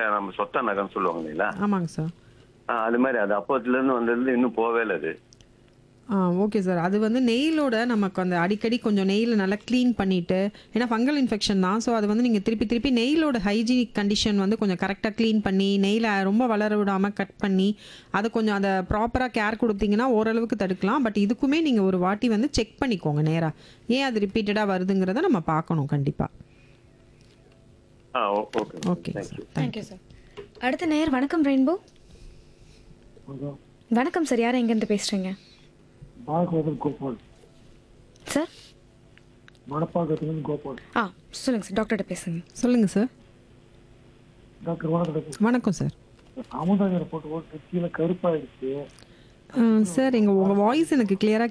நகை நம்ம சொத்த நகைன்னு சொல்லுவாங்க இல்லைங்களா ஆமாங்க சார் ஆ, அது மாதிரி அது அப்போத்துல இருந்து வந்ததுல இன்னும் போவே இல்லை அது ஆ ஓகே சார் அது வந்து நெயிலோட நமக்கு அந்த அடிக்கடி கொஞ்சம் நெயிலை நல்லா க்ளீன் பண்ணிவிட்டு ஏன்னா ஃபங்கல் இன்ஃபெக்ஷன் தான் ஸோ அது வந்து நீங்கள் திருப்பி திருப்பி நெயிலோட ஹைஜீனிக் கண்டிஷன் வந்து கொஞ்சம் கரெக்டாக க்ளீன் பண்ணி நெயிலை ரொம்ப வளர விடாமல் கட் பண்ணி அதை கொஞ்சம் அதை ப்ராப்பராக கேர் கொடுத்தீங்கன்னா ஓரளவுக்கு தடுக்கலாம் பட் இதுக்குமே நீங்கள் ஒரு வாட்டி வந்து செக் பண்ணிக்கோங்க நேராக ஏன் அது ரிப்பீட்டடாக வருதுங்கிறத நம்ம பார்க்கணும் கண்டிப்பாக ஆ ஓ- okay okay thank you thank you sir அடுத்த நேர் வணக்கம் ரெயின்போ வணக்கம் சார் யார் எங்கேருந்து பேசுகிறீங்க பாகவதன் கோபால் சார் மணப்பாக்கத்துலேருந்து கோபால் ஆ சொல்லுங்கள் சார் டாக்டர்கிட்ட பேசுங்க சொல்லுங்கள் சார் டாக்டர் வணக்கம் வணக்கம் சார் அமுதாஜரை போட்டு போட்டு கீழே கருப்பாயிடுச்சு சார் எங்கள் உங்கள் வாய்ஸ் எனக்கு கிளியராக